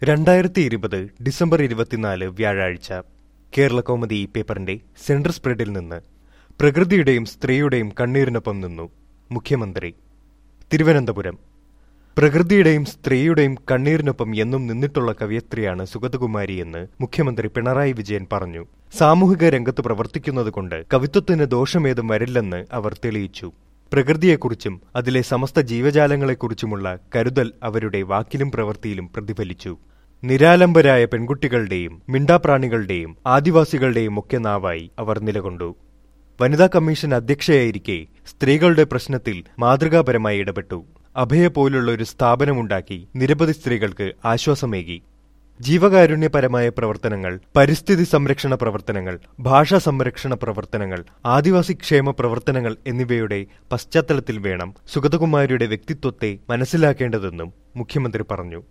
രണ്ടായിരത്തി ഇരുപത് ഡിസംബർ ഇരുപത്തിനാല് വ്യാഴാഴ്ച കേരള കൗമുദി ഈ പേപ്പറിന്റെ സെൻട്രൽ സ്പ്രെഡിൽ നിന്ന് പ്രകൃതിയുടെയും സ്ത്രീയുടെയും കണ്ണീരിനൊപ്പം നിന്നു മുഖ്യമന്ത്രി തിരുവനന്തപുരം പ്രകൃതിയുടെയും സ്ത്രീയുടെയും കണ്ണീരിനൊപ്പം എന്നും നിന്നിട്ടുള്ള കവയത്രിയാണ് സുഗതകുമാരി എന്ന് മുഖ്യമന്ത്രി പിണറായി വിജയൻ പറഞ്ഞു സാമൂഹിക രംഗത്ത് പ്രവർത്തിക്കുന്നതുകൊണ്ട് കവിത്വത്തിന് ദോഷമേതും വരില്ലെന്ന് അവർ തെളിയിച്ചു പ്രകൃതിയെക്കുറിച്ചും അതിലെ സമസ്ത ജീവജാലങ്ങളെക്കുറിച്ചുമുള്ള കരുതൽ അവരുടെ വാക്കിലും പ്രവൃത്തിയിലും പ്രതിഫലിച്ചു നിരാലംബരായ പെൺകുട്ടികളുടെയും മിണ്ടാപ്രാണികളുടെയും ആദിവാസികളുടെയും ഒക്കെ നാവായി അവർ നിലകൊണ്ടു വനിതാ കമ്മീഷൻ അധ്യക്ഷയായിരിക്കെ സ്ത്രീകളുടെ പ്രശ്നത്തിൽ മാതൃകാപരമായി ഇടപെട്ടു അഭയ പോലുള്ള ഒരു സ്ഥാപനമുണ്ടാക്കി നിരവധി സ്ത്രീകൾക്ക് ആശ്വാസമേകി ജീവകാരുണ്യപരമായ പ്രവർത്തനങ്ങൾ പരിസ്ഥിതി സംരക്ഷണ പ്രവർത്തനങ്ങൾ ഭാഷാ സംരക്ഷണ പ്രവർത്തനങ്ങൾ ആദിവാസി ക്ഷേമ പ്രവർത്തനങ്ങൾ എന്നിവയുടെ പശ്ചാത്തലത്തിൽ വേണം സുഗതകുമാരിയുടെ വ്യക്തിത്വത്തെ മനസ്സിലാക്കേണ്ടതെന്നും മുഖ്യമന്ത്രി പറഞ്ഞു